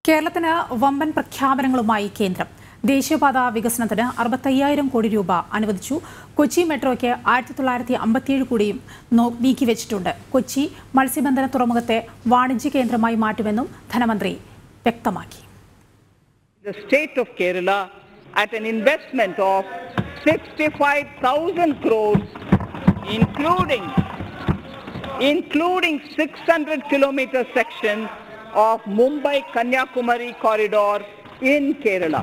കേരളത്തിന് വമ്പൻ പ്രഖ്യാപനങ്ങളുമായി കേന്ദ്രം ദേശീയപാത വികസനത്തിന് അറുപത്തയ്യായിരം കോടി രൂപ അനുവദിച്ചു കൊച്ചി മെട്രോയ്ക്ക് ആയിരത്തി തൊള്ളായിരത്തി അമ്പത്തിയേഴ് കോടിയും നോ- നീക്കിവെച്ചിട്ടുണ്ട് കൊച്ചി മത്സ്യബന്ധന തുറമുഖത്തെ വാണിജ്യ കേന്ദ്രമായി മാറ്റുമെന്നും ധനമന്ത്രി വ്യക്തമാക്കി the state of Kerala at an investment of 65,000 crores, including including 600 kilometer section of Mumbai Kanyakumari corridor in Kerala.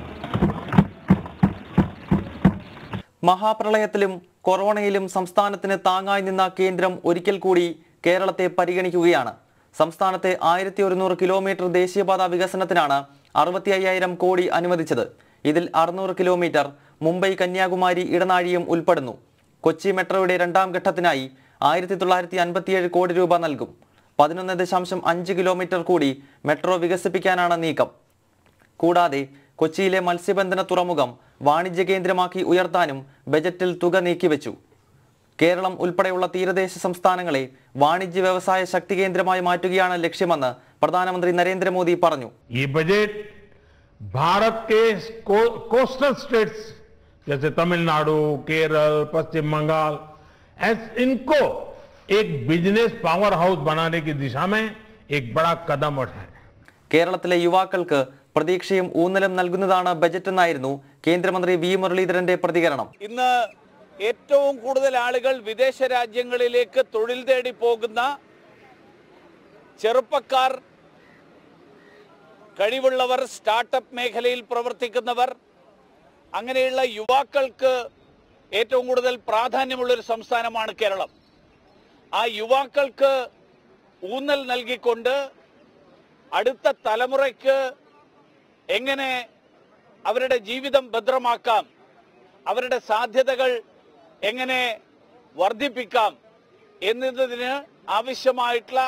മഹാപ്രളയത്തിലും കൊറോണയിലും സംസ്ഥാനത്തിന് താങ്ങായി നിന്ന കേന്ദ്രം ഒരിക്കൽ കൂടി കേരളത്തെ പരിഗണിക്കുകയാണ് സംസ്ഥാനത്തെ ആയിരത്തി ഒരുന്നൂറ് കിലോമീറ്റർ ദേശീയപാത വികസനത്തിനാണ് അറുപത്തി അയ്യായിരം കോടി അനുവദിച്ചത് ഇതിൽ അറുന്നൂറ് കിലോമീറ്റർ മുംബൈ കന്യാകുമാരി ഇടനാഴിയും ഉൾപ്പെടുന്നു കൊച്ചി മെട്രോയുടെ രണ്ടാം ഘട്ടത്തിനായി ആയിരത്തി തൊള്ളായിരത്തി അൻപത്തിയേഴ് കോടി രൂപ നൽകും പതിനൊന്ന് ദശാംശം അഞ്ച് കിലോമീറ്റർ കൂടി മെട്രോ വികസിപ്പിക്കാനാണ് നീക്കം കൂടാതെ കൊച്ചിയിലെ മത്സ്യബന്ധന തുറമുഖം വാണിജ്യ കേന്ദ്രമാക്കി ഉയർത്താനും ബജറ്റിൽ തുക നീക്കിവെച്ചു കേരളം ഉൾപ്പെടെയുള്ള തീരദേശ സംസ്ഥാനങ്ങളെ വാണിജ്യ വ്യവസായ ശക്തി കേന്ദ്രമായി മാറ്റുകയാണ് ലക്ഷ്യമെന്ന് പ്രധാനമന്ത്രി നരേന്ദ്രമോദി പറഞ്ഞു ये बजट भारत के को, कोस्टल स्टेट्स जैसे तमिलनाडु केरल पश्चिम बंगाल ऐस- इनको एक बिजनेस पावर हाउस बनाने की दिशा में एक बड़ा कदम उठाए കേരളത്തിലെ യുവാക്കൾക്ക് പ്രതീക്ഷയും ഊന്നലും നൽകുന്നതാണ് ബജറ്റ് എന്നായിരുന്നു കേന്ദ്രമന്ത്രി വി മുരളീധരന്റെ പ്രതികരണം ഇന്ന് ഏറ്റവും കൂടുതൽ ആളുകൾ വിദേശ രാജ്യങ്ങളിലേക്ക് തൊഴിൽ തേടി പോകുന്ന ചെറുപ്പക്കാർ കഴിവുള്ളവർ സ്റ്റാർട്ടപ്പ് മേഖലയിൽ പ്രവർത്തിക്കുന്നവർ അങ്ങനെയുള്ള യുവാക്കൾക്ക് ഏറ്റവും കൂടുതൽ പ്രാധാന്യമുള്ള ഒരു സംസ്ഥാനമാണ് കേരളം ആ യുവാക്കൾക്ക് ഊന്നൽ നൽകിക്കൊണ്ട് അടുത്ത തലമുറയ്ക്ക് എങ്ങനെ അവരുടെ ജീവിതം ഭദ്രമാക്കാം അവരുടെ സാധ്യതകൾ എങ്ങനെ വർദ്ധിപ്പിക്കാം എന്നതിന് ആവശ്യമായിട്ടുള്ള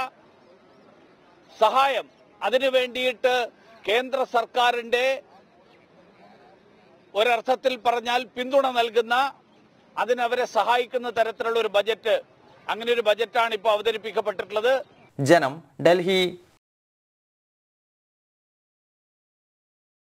സഹായം അതിനു വേണ്ടിയിട്ട് കേന്ദ്ര സർക്കാരിന്റെ ഒരർത്ഥത്തിൽ പറഞ്ഞാൽ പിന്തുണ നൽകുന്ന അതിനവരെ സഹായിക്കുന്ന തരത്തിലുള്ള ഒരു ബജറ്റ് അങ്ങനെ ഒരു ബജറ്റാണ് ഇപ്പോൾ അവതരിപ്പിക്കപ്പെട്ടിട്ടുള്ളത് ജനം ഡൽഹി